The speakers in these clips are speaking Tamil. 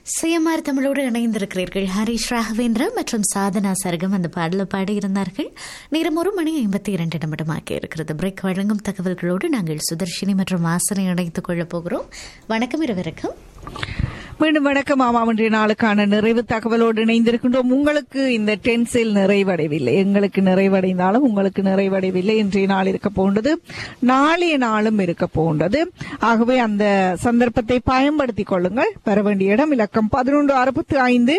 சிஎம்ஆர் தமிழோடு இணைந்திருக்கிறீர்கள் ஹரிஷ் ராகவேந்திரா மற்றும் சாதனா சர்கம் அந்த பாடல பாடியிருந்தார்கள் நேரம் ஒரு மணி ஐம்பத்தி இரண்டு நிமிடமாக்கி இருக்கிறது பிரேக் வழங்கும் தகவல்களோடு நாங்கள் சுதர்ஷினி மற்றும் வாசனை இணைத்துக் கொள்ளப் போகிறோம் வணக்கம் இருவருக்கும் மீண்டும் வணக்கம் ஆமாம் இன்றைய நாளுக்கான நிறைவு தகவலோடு இணைந்திருக்கின்றோம் உங்களுக்கு இந்த டென்சில் நிறைவடையவில்லை எங்களுக்கு நிறைவடைந்தாலும் உங்களுக்கு நிறைவடையவில்லை இன்றைய நாள் இருக்க போன்றது நாளைய நாளும் இருக்க போன்றது ஆகவே அந்த சந்தர்ப்பத்தை பயன்படுத்திக் கொள்ளுங்கள் பெற வேண்டிய இடம் இலக்கம் பதினொன்று அறுபத்தி ஐந்து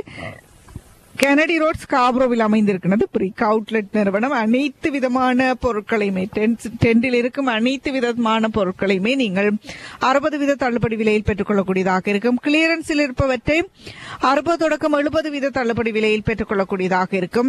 கெனடி ரோட் ஸ்காப்ரோவில் அமைந்திருக்கிறது பிரிக் அவுட்லெட் நிறுவனம் அனைத்து விதமான பொருட்களையுமே டென்டில் இருக்கும் அனைத்து விதமான பொருட்களையுமே நீங்கள் அறுபது வீத தள்ளுபடி விலையில் பெற்றுக்கொள்ளக்கூடியதாக இருக்கும் கிளியரன்ஸில் இருப்பவற்றை அறுபது தொடக்கம் எழுபது வீத தள்ளுபடி விலையில் பெற்றுக்கொள்ளக்கூடியதாக இருக்கும்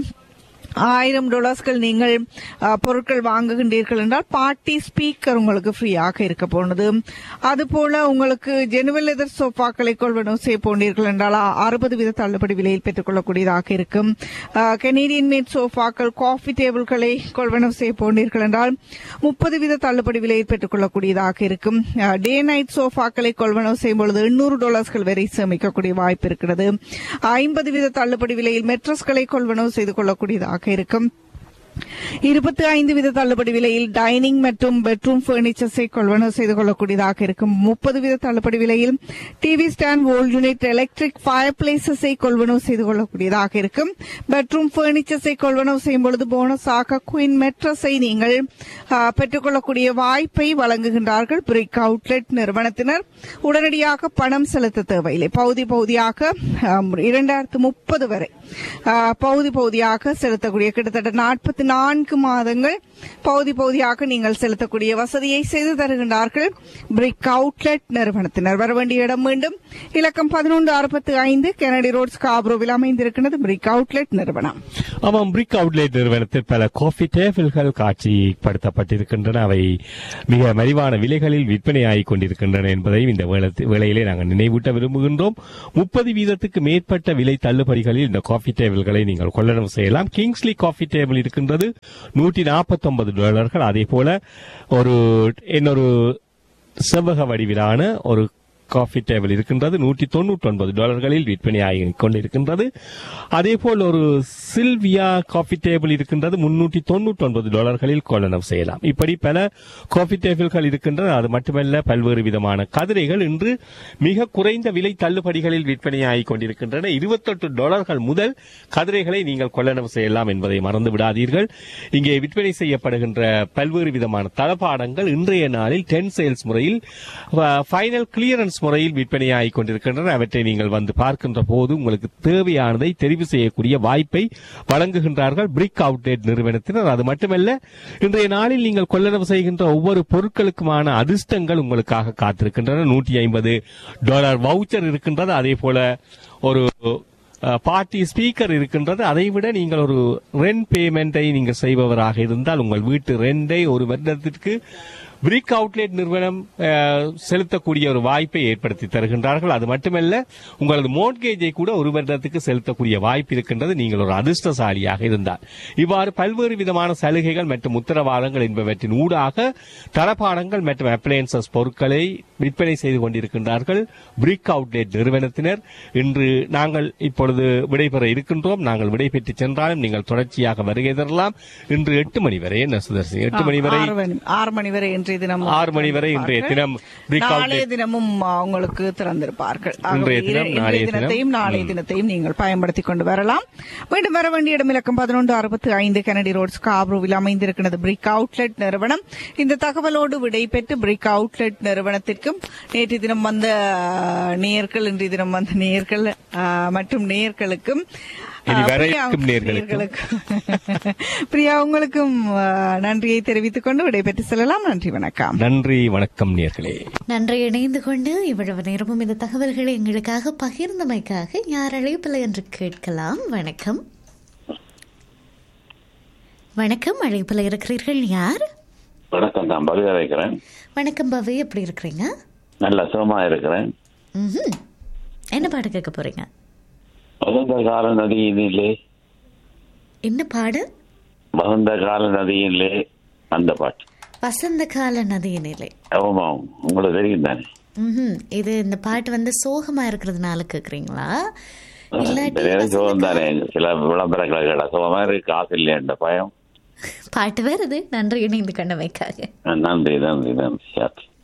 ஆயிரம் டாலர்ஸ்கள் நீங்கள் அ, பொருட்கள் வாங்குகின்றீர்கள் என்றால் பார்ட்டி ஸ்பீக்கர் உங்களுக்கு ஃப்ரீயாக இருக்க போனது அதுபோல உங்களுக்கு ஜெனுவல் லெதர் சோஃபாக்களை கொள்வனவு செய்ய போனீர்கள் என்றால் அறுபது வீத தள்ளுபடி விலையில் பெற்றுக்கொள்ளக்கூடியதாக இருக்கும் கனேடியன் மேட் சோஃபாக்கள் காஃபி டேபிள்களை கொள்வனவு செய்ய போனீர்கள் என்றால் முப்பது வீத தள்ளுபடி விலையில் பெற்றுக்கொள்ளக்கூடியதாக இருக்கும் டே நைட் சோஃபாக்களை கொள்வனவு செய்யும் பொழுது எண்ணூறு டாலர்ஸ்கள் வரை சேமிக்கக்கூடிய வாய்ப்பு இருக்கிறது ஐம்பது வீத தள்ளுபடி விலையில் மெட்ரஸ்களை கொள்வனவு செய்து கொள்ளக்கூடியதாக இருக்கும் இருபத்தி ஐந்து வீத தள்ளுபடி விலையில் டைனிங் மற்றும் பெட்ரூம் பர்னிச்சர்ஸை கொள்வனவு செய்து கொள்ளக்கூடியதாக இருக்கும் முப்பது வீத தள்ளுபடி விலையில் TV stand wall unit electric fire பிளேசஸை கொள்வனவு செய்து கொள்ளக்கூடியதாக இருக்கும் பெட்ரூம் பர்னிச்சர்ஸை கொள்வனவு செய்யும் பொழுது போனஸாக குயின் மெட்ரஸை நீங்கள் ஆ, பெற்றுக்கொள்ளக்கூடிய வாய்ப்பை வழங்குகின்றார்கள் பிரிக் அவுட்லெட் நிறுவனத்தினர் உடனடியாக பணம் செலுத்த தேவையில்லை பகுதி பகுதியாக ஆம், இரண்டாயிரத்து முப்பது வரை ஆ, பகுதி பகுதியாக செலுத்தக்கூடிய கிட்டத்தட்ட நாற்பத்தி நான்கு மாதங்கள் பகுதி பகுதியாக நீங்கள் செலுத்தக்கூடிய வசதியை செய்து தருகின்றார்கள் பிரிக் அவுட்லெட் நிறுவனத்தினர் வர வேண்டிய இடம் மீண்டும் இலக்கம் பதினொன்று அறுபத்தி ஐந்து கெனடி ரோட் ஸ்காப்ரோவில் அமைந்திருக்கிறது பிரிக் அவுட்லெட் நிறுவனம் ஆமாம் பிரிக் அவுட்லெட் நிறுவனத்தில் பல காஃபி டேபிள்கள் காட்சிப்படுத்தப்பட்டிருக்கின்றன அவை மிக மலிவான விலைகளில் விற்பனையாகிக் கொண்டிருக்கின்றன என்பதை இந்த வேளத்து- வேளையிலே நாங்கள் நினைவூட்ட விரும்புகின்றோம் முப்பது வீதத்துக்கு மேற்பட்ட விலை தள்ளுபடிகளில் இந்த காஃபி டேபிள்களை நீங்கள் கொள்ளளவு செய்யலாம் கிங்ஸ்லி காஃபி டேபிள் இருக்கின்றது நூற்றி நாற்பத்தொன்பது டாலர்கள் அதே போல ஒரு இன்னொரு செவ்வக வடிவிலான ஒரு காஃபி டேபிள் இருக்கின்றது நூற்றி தொண்ணூற்றி ஒன்பது டாலர்களில் விற்பனையாகி கொண்டிருக்கின்றது அதே போல் ஒரு சில்வியா காஃபி டேபிள் இருக்கின்றது முன்னூற்றி தொண்ணூற்றி ஒன்பது டாலர்களில் கொள்ளளவு செய்யலாம் இப்படி பல காஃபி டேபிள்கள் இருக்கின்றன அது மட்டுமல்ல பல்வேறு விதமான கதிரைகள் இன்று மிக குறைந்த விலை தள்ளுபடிகளில் விற்பனையாகி கொண்டிருக்கின்றன இருபத்தெட்டு டாலர்கள் முதல் கதிரைகளை நீங்கள் கொள்ளளவு செய்யலாம் என்பதை மறந்து விடாதீர்கள் இங்கே விற்பனை செய்யப்படுகின்ற பல்வேறு விதமான தளபாடங்கள் இன்றைய நாளில் டென் சேல்ஸ் முறையில் ஃபைனல் கிளியரன்ஸ் முறையில் விற்பனையாகி கொண்டிருக்கின்றன அவற்றை நீங்கள் வந்து பார்க்கின்ற போது உங்களுக்கு தேவையானதை தெரிவு செய்யக்கூடிய வாய்ப்பை வழங்குகின்றார்கள் பிரிக் அவுட்லெட் நிறுவனத்தினர் அது மட்டுமல்ல இன்றைய நாளில் நீங்கள் கொள்ளளவு செய்கின்ற ஒவ்வொரு பொருட்களுக்குமான அதிர்ஷ்டங்கள் உங்களுக்காக காத்திருக்கின்றன நூற்றி ஐம்பது டாலர் வவுச்சர் இருக்கின்றது அதே போல ஒரு பார்ட்டி ஸ்பீக்கர் இருக்கின்றது அதை விட நீங்கள் ஒரு ரெண்ட் பேமெண்ட்டை நீங்கள் செய்பவராக இருந்தால் உங்கள் வீட்டு ரெண்டை ஒரு வருடத்திற்கு பிரிக் அவுட்லெட் நிறுவனம் அஹ், செலுத்தக்கூடிய ஒரு வாய்ப்பை ஏற்படுத்தி தருகின்றார்கள் அது மட்டுமல்ல உங்களது மோட்கேஜை கூட ஒரு வருடத்துக்கு செலுத்தக்கூடிய வாய்ப்பு இருக்கின்றது நீங்கள் ஒரு அதிர்ஷ்டசாலியாக இருந்தால் இவ்வாறு பல்வேறு விதமான சலுகைகள் மற்றும் உத்தரவாதங்கள் என்பவற்றின் ஊடாக தளபாடங்கள் மற்றும் அப்ளையன்சஸ் பொருட்களை விற்பனை செய்து கொண்டிருக்கின்றார்கள் பிரிக் அவுட்லெட் நிறுவனத்தினர் இன்று நாங்கள் இப்பொழுது விடைபெற இருக்கின்றோம் நாங்கள் விடைபெற்று சென்றாலும் நீங்கள் தொடர்ச்சியாக வருகை தரலாம் இன்று எட்டு மணி வரை என்ன சுதர்சி எட்டு மணி வரை ஆறு மணி- ஆறு மணி வரை இன்றைய தினம் ஆறு மணி வரை இன்றைய தினம் பிரிக் நாளைய அவுட்லெட் தினமும் ஆ, உங்களுக்கு திறந்திருப்பார்கள் ஆகவே இன்றைய தினம், இன்றைய நாளைய தினம். தினத்தையும் நாளைய தினத்தையும் நீங்கள் பயன்படுத்திக் கொண்டு வரலாம் மீண்டும் வர வேண்டிய இடம் இலக்கம் பதினொன்று அறுபத்தி ஐந்து கெனடி ரோட் ஸ்காப்ரோவில் அமைந்திருக்கிறது பிரிக் அவுட்லெட் நிறுவனம் இந்த தகவலோடு விடை பெற்று பிரிக் அவுட்லெட் நிறுவனத்திற்கும் நேற்று தினம் வந்த ஆ, நேயர்கள் இன்றைய தினம் வந்த நேயர்கள் ஆ, மற்றும் நேயர்களுக்கும் ஆ, இனி வர பிரியா- இருக்கும் நேயர்களுக்கும். நேயர்களுக்கும். பிரியா உங்களுக்கும் ஆ, நன்றியை தெரிவித்துக் கொண்டு விடைபெற்று செல்லலாம் நன்றி வணக்கம் நன்றி வணக்கம் நேர்களே நன்றி இணைந்து கொண்டு இவ்வளவு நேரமும் இந்த தகவல்களை எங்களுக்காக பகிர்ந்தமைக்காக யார் அழைப்பில்லை என்று கேட்கலாம் வணக்கம் வணக்கம் அழைப்பில் இருக்கிறீர்கள் யார் வணக்கம் நான் பவிதா வைக்கிறேன் வணக்கம் பவி எப்படி இருக்கிறீங்க நல்ல சுகமா இருக்கிறேன் ம்ஹும். என்ன பாட்டு கேட்க போறீங்க வசந்த கால நதியினிலே என்ன பாடு வசந்த கால நதியினிலே அந்த பாட்டு வசந்த கால நதியினிலே ஆமாம் உங்களுக்கு தெரியும் தானே ம்ஹும். இது இந்த பாட்டு வந்து சோகமா இருக்கிறதுனால கேக்குறீங்களா இல்லாட்டி பெரிய பசங்க சுகம் தானே சில விளம்பரங்களை கேட்ட சுகமா இருக்கு காசு இல்லையன்ற பயம் பாட்டு வருது நன்றி இணைந்து கண்டமைக்காக நன்றி நன்றி நன்றி சார்